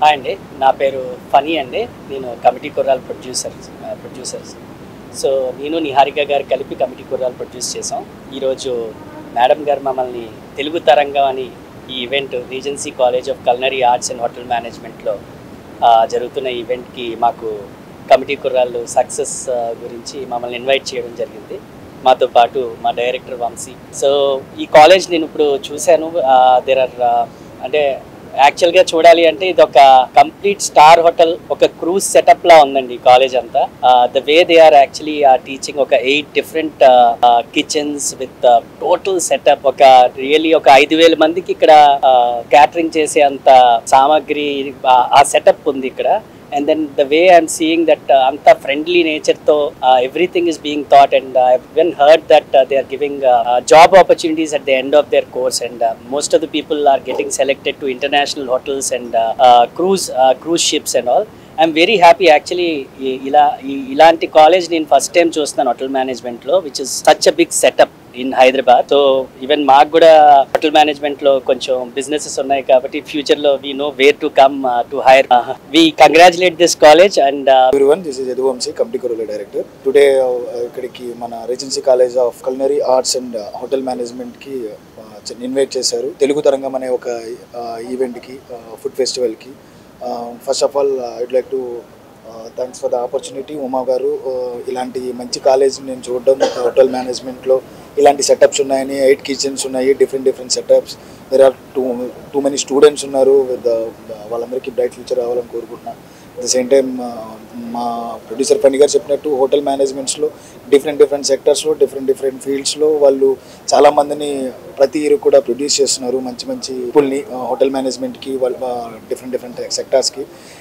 hi అండి నా పేరు ఫనీ అండి నేను committee Kurrallu producer producers so నేను నిహారిక గారు కలిపి కమిటీ కుర్రాలు ప్రొడ్యూస్ చేసాం ఈరోజు మేడం గారు మమ్మల్ని తెలుగు తరంగం అని ఈ event Regency college of culinary arts and hotel మేనేజ్మెంట్లో జరుగుతున్న ఈవెంట్కి మాకు కమిటీ కుర్రాళ్ళు సక్సెస్ గురించి మమ్మల్ని ఇన్వైట్ చేయడం జరిగింది మాతో పాటు మా డైరెక్టర్ వంశీ సో ఈ కాలేజ్ నేను ఇప్పుడు చూశాను దేర్ ఆర్ అంటే యాక్చువల్గా చూడాలి అంటే ఇది ఒక కంప్లీట్ స్టార్ హోటల్ ఒక క్రూజ్ సెటప్ లా ఉందండి ఈ కాలేజ్ అంతా the way they are actually teaching ఒక eight different kitchens with total setup ఒక రియల్లీ ఒక ఐదు వేల మందికి ఇక్కడ క్యాటరింగ్ చేసే అంత సామాగ్రి ఆ- ఆ సెటప్ ఉంది ఇక్కడ and then the way I'm seeing that అంత ఫ్రెండ్లీ నేచర్తో everything is being thought and I when heard that they are giving job opportunities at the end of their course and uh, most of the people are getting selected to international hotels and uh, uh, cruise uh, cruise ships and all I'm very happy actually ఇలా ఈ- ఇలాంటి college నేను first time చూస్తున్నాను hotel మేనేజ్మెంట్లో which is such a big setup in Hyderabad so even మాకు కూడా hotel మేనేజ్మెంట్లో కొంచెం బిజినెసెస్ ఉన్నాయి కాబట్టి ఫ్యూచర్లో we know where to come to hire we congratulate this college and everyone this is Yaduvamshi committee కొరల డైరెక్టర్ టుడే ఇక్కడికి మన Regency college of culinary arts and hotel మేనేజ్మెంట్కి ఇన్వైట్ చేశారు తెలుగు తరంగం అనే ఒక ఈవెంట్కి ఫుడ్ ఫెస్టివల్కి first of all I'd like to thanks for the opportunity Uma garu uh, ఇలాంటి మంచి కాలేజ్ నేను చూడడం హోటల్ మేనేజ్మెంట్లో ఇలాంటి సెటప్స్ ఉన్నాయని ఎయిట్ కిచెన్స్ ఉన్నాయి different different setups there are too too many students ఉన్నారు విత్ వాళ్ళందరికీ బ్రైట్ ఫ్యూచర్ రావాలని కోరుకుంటున్నాను అట్ ద సేమ్ టైం మా ప్రొడ్యూసర్ ఫణి గారు చెప్పినట్టు హోటల్ మేనేజ్మెంట్స్లో డిఫరెంట్ డిఫరెంట్ సెక్టర్స్లో డిఫరెంట్ డిఫరెంట్ ఫీల్డ్స్లో వాళ్ళు చాలామందిని ప్రతి ఇయర్ కూడా ప్రొడ్యూస్ చేస్తున్నారు మంచి మంచి పీపుల్ని హోటల్ మేనేజ్మెంట్కి వాళ్ళ డిఫరెంట్ డిఫరెంట్ సెక్టార్స్కి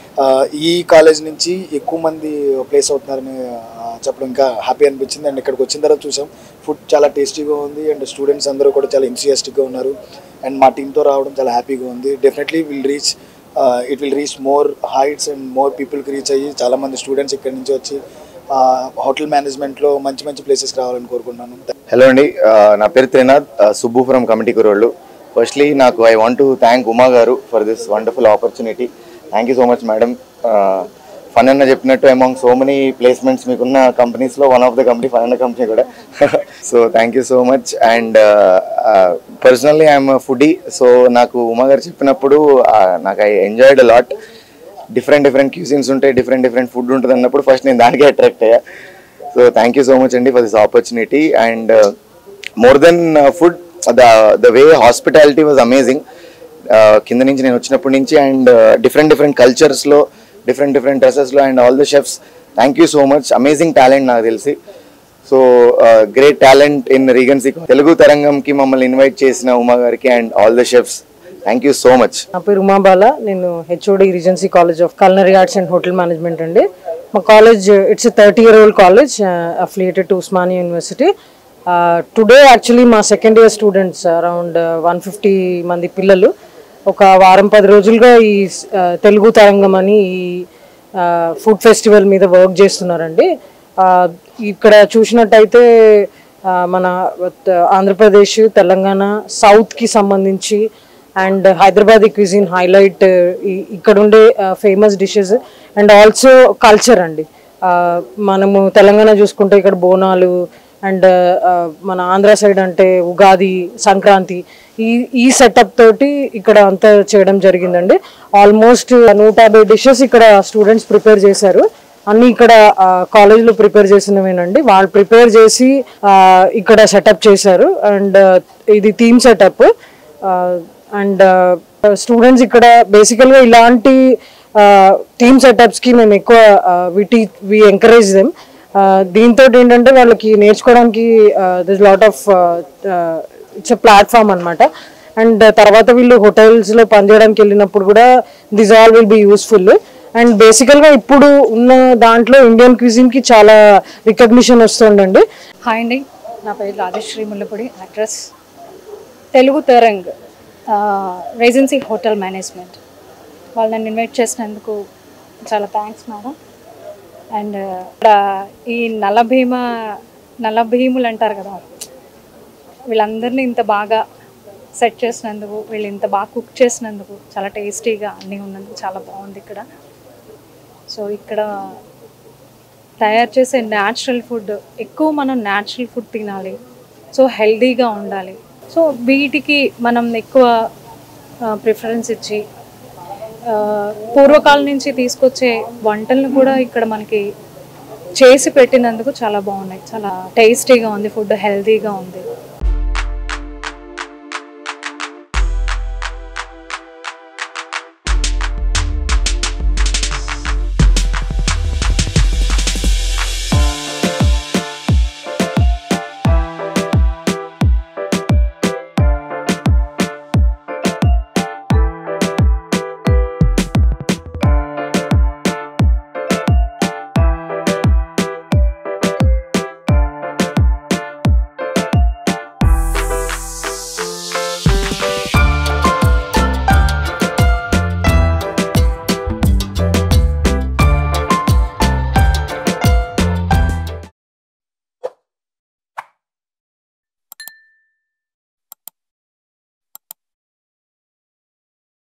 ఈ కాలేజ్ నుంచి ఎక్కువ మంది ప్లేస్ అవుతున్నారని ఆ, చెప్పడం ఇంకా హ్యాపీ అనిపించింది అండ్ ఇక్కడికి వచ్చిన తర్వాత చూసాం ఫుడ్ చాలా టేస్టీగా ఉంది అండ్ స్టూడెంట్స్ అందరూ కూడా చాలా ఎంతూసియాస్టిక్గా ఉన్నారు అండ్ మా టీంతో రావడం చాలా హ్యాపీగా ఉంది definitely will reach it will reach more heights and more పీపుల్కి రీచ్ అయ్యి చాలా మంది స్టూడెంట్స్ ఇక్కడి నుంచి వచ్చి హోటల్ మేనేజ్మెంట్లో మంచి మంచి ప్లేసెస్కి రావాలని కోరుకుంటున్నాను హలో అండి ఆ, నా పేరు త్రినాథ్ ఆ, Subbu from committee Kurrollu firstly నాకు I want to thank Uma garu for this wonderful opportunity thank you so much madam Phani అన్న చెప్పినట్టు అమాంగ్ సో మెనీ ప్లేస్మెంట్స్ మీకున్న కంపెనీస్లో one of the company Phani అన్న కంపెనీ కూడా so thank you so much and personally I'm foodie so నాకు ఉమా గారు చెప్పినప్పుడు ఆ, నాకు I enjoyed lot different different cuisines ఉంటాయి డిఫరెంట్ డిఫరెంట్ ఫుడ్ ఉంటుంది అన్నప్పుడు ఫస్ట్ నేను దానికే అట్రాక్ట్ అయ్యా so thank you so much అండి for this opportunity and more then food the the way hospitality was amazing కింద నుంచి నేను వచ్చినప్పటి నుంచి అండ్ డిఫరెంట్ డిఫరెంట్ కల్చర్స్లో డిఫరెంట్ డిఫరెంట్ డ్రెస్సెస్లో and all the chefs thank you so much amazing talent నాకు తెలిసి so great talent in Regency Telugu తరంగంకి మమ్మల్ని ఇన్వైట్ చేసిన ఉమా గారికి and all the chefs thank you so much నా పేరు ఉమాబాల నేను HOD Regency college of culinary arts and hotel management అండి మా college it's thirty year old college affiliated to Osmania university today actually మా second year students around one fifty మంది పిల్లలు ఒక వారం పది రోజులుగా ఈ ఆ, తెలుగు తరంగం అని ఈ ఫుడ్ ఫెస్టివల్ మీద వర్క్ చేస్తున్నారండి ఆ, ఇక్కడ చూసినట్టయితే ఆ, మన వత్- ఆంధ్రప్రదేశ్ తెలంగాణ సౌత్కి సంబంధించి అండ్ హైదరాబాదీ క్విజిన్ హైలైట్ ఇక్కడ ఉండే famous dishes and also culture అండి ఆ, మనము తెలంగాణ చూసుకుంటే ఇక్కడ బోనాలు అండ్ మన ఆంధ్ర సైడ్ అంటే ఉగాది సంక్రాంతి ఈ ఈ సెటప్ తోటి ఇక్కడ అంతా చేయడం జరిగిందండి ఆల్మోస్ట్ నూట యాభై డిషెస్ ఇక్కడ స్టూడెంట్స్ ప్రిపేర్ చేశారు అన్ని ఇక్కడ కాలేజ్లో ప్రిపేర్ చేసినవేనండి వాళ్ళు ప్రిపేర్ చేసి ఆ, ఇక్కడ సెటప్ చేశారు అండ్ ఇది థీమ్ సెటప్ అండ్ స్టూడెంట్స్ ఇక్కడ బేసికల్గా ఇలాంటి టీమ్ సెటప్స్కి మేము ఎక్కువ విటి వి ఎంకరేజ్ దెమ్ దీంతో ఏంటంటే వాళ్ళకి నేర్చుకోవడానికి this lot of it's a platform అనమాట అండ్ తర్వాత వీళ్ళు హోటల్స్లో పనిచేయడానికి వెళ్ళినప్పుడు కూడా this all will be useful and బేసికల్గా ఇప్పుడు ఉన్న దాంట్లో ఇండియన్ క్విజిన్కి చాలా రికగ్నిషన్ వస్తుందండి హాయ్ అండి నా పేరు Rajashree Mullapudi actress Telugu Tarang Regency hotel management వాళ్ళు నన్ను ఇన్వైట్ చేసినందుకు చాలా థ్యాంక్స్ మేడం అండ్ ఇక్కడ ఈ నల్లభీమ నల్లభీములు అంటారు కదా వీళ్ళందరినీ ఇంత బాగా సెట్ చేసినందుకు వీళ్ళు ఇంత బాగా కుక్ చేసినందుకు చాలా టేస్టీగా అన్నీ ఉన్నందుకు చాలా బాగుంది ఇక్కడ సో ఇక్కడ తయారు చేసే న్యాచురల్ ఫుడ్ ఎక్కువ మనం న్యాచురల్ ఫుడ్ తినాలి సో హెల్దీగా ఉండాలి సో వీటికి మనం ఎక్కువ ప్రిఫరెన్స్ ఇచ్చి ఆ, పూర్వకాలం నుంచి తీసుకొచ్చే వంటలను కూడా ఇక్కడ మనకి చేసి పెట్టినందుకు చాలా బాగున్నాయి చాలా టేస్టీగా ఉంది ఫుడ్ హెల్తీగా ఉంది